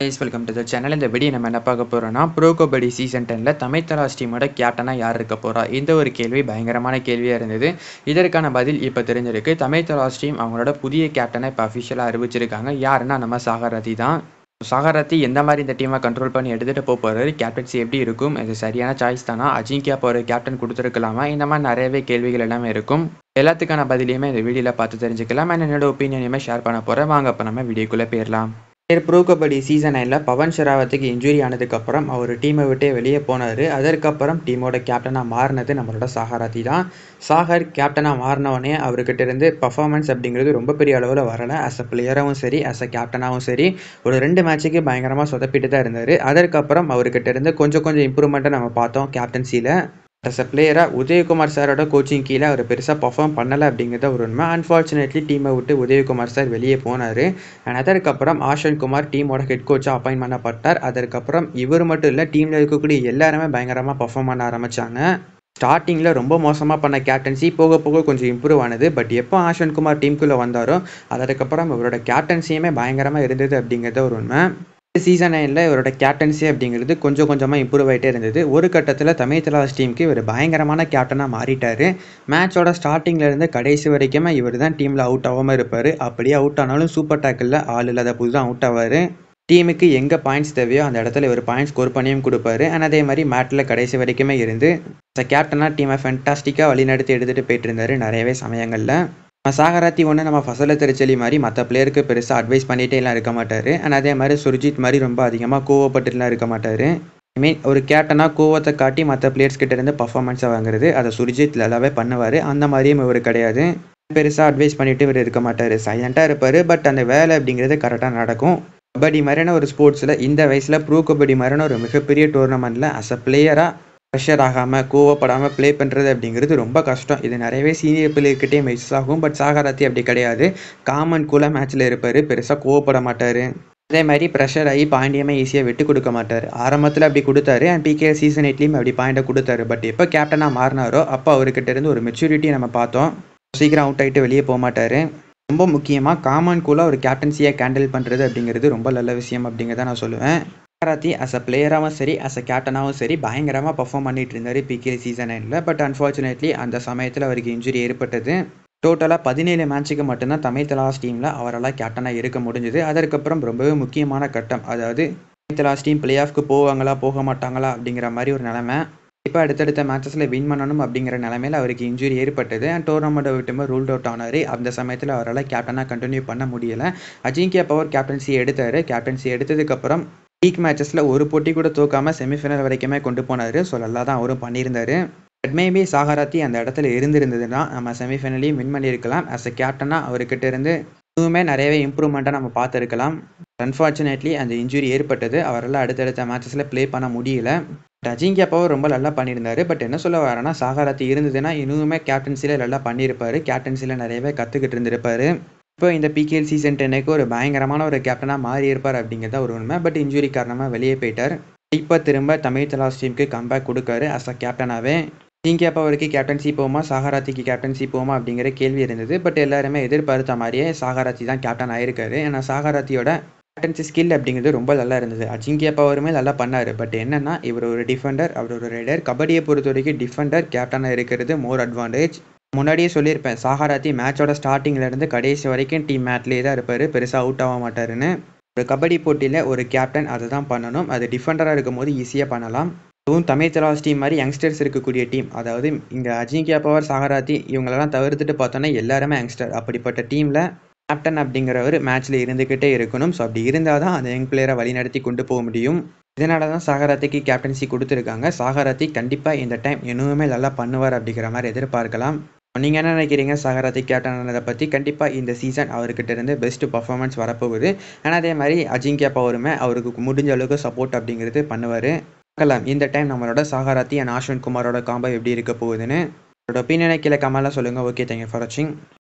guys welcome to the channel இந்த video நம்ம என்ன பார்க்க போகிறோம்னா ப்ரோ கபடி சீசன் டெனில் தமிழ் தலாஸ் டீமோட கேப்டனாக யார் இருக்க போகிறா இந்த ஒரு கேள்வி பயங்கரமான கேள்வியாக இருந்தது இதற்கான பதில் இப்போ தெரிஞ்சிருக்கு தமிழ் தலாஸ் டீம் அவங்களோட புதிய கேப்டனை இப்போ அஃபிஷியலாக அறிவிச்சிருக்காங்க யாருன்னா நம்ம சாகரதி தான் சாகரதி எந்த மாதிரி இந்த டீமை கண்ட்ரோல் பண்ணி எடுத்துகிட்டு போக போகிறாரு கேப்டன்சி எப்படி இருக்கும் இது சரியான சாய்ஸ் தானா அஜிங்கியா இப்போ ஒரு கேப்டன் கொடுத்துருக்கலாமா இந்த மாதிரி நிறையவே கேள்விகள் எல்லாமே இருக்கும் எல்லாத்துக்கான பதிலையுமே இந்த வீடியோவில் பார்த்து தெரிஞ்சுக்கலாம் நான் என்னோட ஒப்பீனியனையுமே ஷேர் பண்ண போகிறேன் வாங்க அப்போ நம்ம வீடியோக்குள்ளே போயிடலாம் ப்ரோ கபடி சீசன் நைனில் பவன் ஷெராவத்துக்கு இன்ஜுரி ஆனதுக்கப்புறம் அவர் டீமை விட்டே வெளியே போனார் அதற்கப்புறம் டீமோட கேப்டனாக மாறினது நம்மளோட சாகராத்தி தான் சாகர் கேப்டனாக மாறினவனே அவர்கிட்ட இருந்து பர்ஃபார்மன்ஸ் அப்படிங்கிறது ரொம்ப பெரிய அளவில் வரலை அஸ் அ பிளேயராகவும் சரி அஸ் அ கேப்டனாகவும் சரி ஒரு ரெண்டு மேட்சுக்கு பயங்கரமாக சொதப்பிட்டு தான் இருந்தார் அதற்கப்புறம் அவர்கிட்ட இருந்து கொஞ்சம் கொஞ்சம் இம்ப்ரூவ்மெண்ட்டை நம்ம பார்த்தோம் கேப்டன்சியில் அஸ் அ பிளேயராக உதயகுமார் சாரோட கோச்சிங் கீழே அவர் பெருசாக பர்ஃபார்ம் பண்ணலை அப்படிங்கிறத ஒரு உண்மை அன்ஃபார்ச்சுனேட்லி டீமை விட்டு உதயகுமார் சார் வெளியே போனார் அண்ட் அதற்கப்புறம் ஆஷன் குமார் டீமோட ஹெட் கோச்சாக அப்பாயின் பண்ணப்பட்டார் அதற்கப்புறம் இவர் மட்டும் இல்லை டீமில் இருக்கக்கூடிய எல்லாருமே பயங்கரமாக பர்ஃபார்ம் பண்ண ஆரம்பித்தாங்க ஸ்டார்டிங்கில் ரொம்ப மோசமாக பண்ண கேப்டன்சி போக போக கொஞ்சம் இம்ப்ரூவ் ஆனது பட் எப்போ ஆஷன் குமார் டீமுக்குள்ளே வந்தாரோ அதற்கப்புறம் இவரோட கேப்டன்சியுமே பயங்கரமாக இருந்தது அப்படிங்கிறத ஒரு உண்மை சீசன் நைனில் இவரோட கேப்டன்சி அப்படிங்கிறது கொஞ்சம் கொஞ்சமாக இம்ப்ரூவ் ஆகிட்டே இருந்தது ஒரு கட்டத்தில் தமிழ் தலாஸ் டீமுக்கு இவர் பயங்கரமான கேப்டனாக மாறிட்டார் மேட்சோட ஸ்டார்டிங்லேருந்து கடைசி வரைக்குமே இவர் தான் டீமில் அவுட் ஆகாமல் இருப்பார் அப்படியே அவுட் ஆனாலும் சூப்பர் டேக்கிளில் ஆள் இல்லாத புது தான் அவுட் ஆவார் டீமுக்கு எங்கே பாயிண்ட்ஸ் தேவையோ அந்த இடத்துல இவர் பாயிண்ட்ஸ் ஸ்கோர் பண்ணியும் கொடுப்பாரு அண்ட் அதே மாதிரி மேட்டில் கடைசி வரைக்குமே இருந்து கேப்டனாக டீமை ஃபென்டாஸ்டிக்காக வழிநடத்தி எடுத்துகிட்டு போயிட்டு இருந்தார் நிறையவே சமயங்களில் சாகராத்தி ஒன்று நம்ம ஃபசல திருச்செலி மாதிரி மற்ற பிளேயருக்கு பெருசாக அட்வைஸ் பண்ணிகிட்டே எல்லாம் இருக்க மாட்டார் அண்ட் அதே மாதிரி சுர்ஜித் மாதிரி ரொம்ப அதிகமாக கோவப்பட்டுலாம் இருக்க மாட்டார் ஐ மீன் ஒரு கேப்டனாக கோவத்தை காட்டி மற்ற பிளேயர்ஸ் கிட்ட இருந்து பர்ஃபார்மன்ஸை வாங்குறது அதை சுர்ஜித் நல்லாவே பண்ணுவார் அந்த மாதிரியும் இவர் கிடையாது பெருசாக அட்வைஸ் பண்ணிட்டு இவர் இருக்க மாட்டார் சைலண்ட்டாக இருப்பார் பட் அந்த வேலை அப்படிங்கிறது கரெக்டாக நடக்கும் கபடி மாதிரியான ஒரு ஸ்போர்ட்ஸில் இந்த வயசில் ப்ரோ கபடி மாதிரியான ஒரு மிகப்பெரிய டோர்னமெண்ட்டில் அஸ் அ பிளேயராக ப்ரெஷர் ஆகாமல் கோவப்படாமல் ப்ளே பண்ணுறது அப்படிங்கிறது ரொம்ப கஷ்டம் இது நிறையவே சீனியர் பிள்ளைகிட்டே மிஸ் ஆகும் பட் சாகராத்தி அப்படி கிடையாது காமன் கூலாக மேட்ச்சில் இருப்பார் பெருசாக கோவப்பட மாட்டார் அதே மாதிரி ப்ரெஷர் ஆகி பாண்டியமே ஈஸியாக விட்டு கொடுக்க மாட்டார் ஆரம்பத்தில் அப்படி கொடுத்தாரு அண்ட் பிகே சீசன் எயிட்லேயும் அப்படி பாயிண்ட்டை கொடுத்தாரு பட் எப்போ கேப்டனாக மாறினாரோ அப்போ அவர்கிட்ட இருந்து ஒரு மெச்சூரிட்டி நம்ம பார்த்தோம் சீக்கிரம் அவுட் ஆகிட்டு வெளியே போக மாட்டார் ரொம்ப முக்கியமாக காமன் கூலாக ஒரு கேப்டன்சியை கேண்டில் பண்ணுறது அப்படிங்கிறது ரொம்ப நல்ல விஷயம் அப்படிங்கிறத நான் சொல்லுவேன் சாராத்தி அஸ் அ பிளேயராகவும் சரி அஸ் அ கேப்டனாகவும் சரி பயங்கரமாக பர்ஃபார்ம் பண்ணிட்டு இருந்தார் பிகே சீசன் நைனில் பட் அன்ஃபார்ச்சுனேட்லி அந்த சமயத்தில் அவருக்கு இன்ஜுரி ஏற்பட்டது டோட்டலாக பதினேழு மேட்ச்சுக்கு மட்டும்தான் தமிழ் தலாஸ் டீமில் அவரால் கேப்டனாக இருக்க முடிஞ்சுது அதற்கப்புறம் ரொம்பவே முக்கியமான கட்டம் அதாவது தமிழ் தலாஸ் டீம் பிளே ஆஃப்க்கு போவாங்களா போக மாட்டாங்களா அப்படிங்கிற மாதிரி ஒரு நிலமை இப்போ அடுத்தடுத்த மேட்சஸில் வின் பண்ணணும் அப்படிங்கிற நிலமையில் அவருக்கு இன்ஜுரி ஏற்பட்டது அண்ட் டோர்னமெண்ட்டை விட்டுமே ரூல்ட் அவுட் ஆனார் அந்த சமயத்தில் அவரால் கேப்டனாக கண்டினியூ பண்ண முடியலை அஜிங்கியா பவர் கேப்டன்சி எடுத்தார் கேப்டன்சி எடுத்ததுக்கப்புறம் லீக் மேட்சஸில் ஒரு போட்டி கூட தோக்காமல் செமிஃபைனல் வரைக்குமே கொண்டு போனார் ஸோ நல்லா தான் அவரும் பண்ணியிருந்தார் பட் மேபி சாகராத்தி அந்த இடத்துல இருந்திருந்ததுன்னா நம்ம செமிஃபைனலையும் வின் பண்ணியிருக்கலாம் அஸ் அ கேப்டனாக அவர்கிட்ட இருந்து இன்னுமே நிறையவே இம்ப்ரூவ்மெண்ட்டாக நம்ம பார்த்துருக்கலாம் அன்ஃபார்ச்சுனேட்லி அந்த இன்ஜுரி ஏற்பட்டது அவரால் அடுத்தடுத்த மேட்சஸில் ப்ளே பண்ண முடியல அஜிங்கியா பவர் ரொம்ப நல்லா பண்ணியிருந்தாரு பட் என்ன சொல்ல வரேன்னா சாகராத்தி இருந்ததுன்னா இன்னுமே கேப்டன்சியில் நல்லா பண்ணியிருப்பாரு கேப்டன்சியில் நிறையவே கற்றுக்கிட்டு இருந்திருப்பாரு இப்போ இந்த பிகேஎல் சீசன் டென்னுக்கு ஒரு பயங்கரமான ஒரு கேப்டனாக மாறி இருப்பார் அப்படிங்கிறத ஒரு உண்மை பட் இன்ஜுரி காரணமாக வெளியே போயிட்டார் இப்போ திரும்ப தமிழ் தலாஸ் டீமுக்கு கம்பேக் கொடுக்காரு அஸ் அ கேப்டனாகவே ஜிங்கே பவருக்கு கேப்டன்சி போகுமா சாகராத்திக்கு கேப்டன்சி போகுமா அப்படிங்கிற கேள்வி இருந்தது பட் எல்லாருமே எதிர்பார்த்த மாதிரியே சாகராத்தி தான் கேப்டன் ஆயிருக்காரு ஏன்னா சாகராத்தியோட கேப்டன்சி ஸ்கில் அப்படிங்கிறது ரொம்ப நல்லா இருந்தது அஜிங்கியா பவருமே நல்லா பண்ணார் பட் என்னன்னா இவர் ஒரு டிஃபெண்டர் அவர் ஒரு ரைடர் கபடியை பொறுத்த வரைக்கும் டிஃபெண்டர் கேப்டனாக இருக்கிறது மோர் அட்வான்டேஜ் முன்னாடியே சொல்லியிருப்பேன் சாகராத்தி மேட்சோட ஸ்டார்டிங்லேருந்து கடைசி வரைக்கும் டீம் மேட்லேயே தான் இருப்பார் பெருசாக அவுட் ஆக மாட்டாருன்னு ஒரு கபடி போட்டியில் ஒரு கேப்டன் அதை தான் பண்ணணும் அது டிஃபெண்டராக இருக்கும் போது ஈஸியாக பண்ணலாம் அதுவும் தமிழ் தலாஸ் டீம் மாதிரி யங்ஸ்டர்ஸ் இருக்கக்கூடிய டீம் அதாவது இங்கே அஜிங்கியா பவர் சாகராத்தி இவங்களெல்லாம் தவிர்த்துட்டு பார்த்தோன்னா எல்லாருமே யங்ஸ்டர் அப்படிப்பட்ட டீமில் கேப்டன் அப்படிங்கிறவர் மேட்ச்சில் இருந்துக்கிட்டே இருக்கணும் ஸோ அப்படி இருந்தால் தான் அந்த யங் பிளேயரை வழிநடத்தி கொண்டு போக முடியும் இதனால தான் சாகராத்திக்கு கேப்டன்சி கொடுத்துருக்காங்க சாகராத்தி கண்டிப்பாக இந்த டைம் இன்னுமே நல்லா பண்ணுவார் அப்படிங்கிற மாதிரி எதிர்பார்க்கலாம் நீங்கள் என்ன நினைக்கிறீங்க சாகராத்தி கேப்டன் ஆனதை பற்றி கண்டிப்பாக இந்த சீசன் அவர்கிட்ட இருந்து பெஸ்ட் பர்ஃபார்மன்ஸ் வரப்போகுது ஆனால் அதே மாதிரி அஜிங்கியா பவருமே அவருக்கு முடிஞ்ச அளவுக்கு சப்போர்ட் அப்படிங்கிறது பண்ணுவார் பார்க்கலாம் இந்த டைம் நம்மளோட சாகராத்தி அண்ட் ஆஷ்வன் குமாரோட காம்போ எப்படி இருக்க போகுதுன்னு அவரோட ஒப்பீனியனை கீழே கமெண்ட்லாம் சொல்லுங்கள் ஓகே தேங்க்யூ ஃபார் வாட்சிங்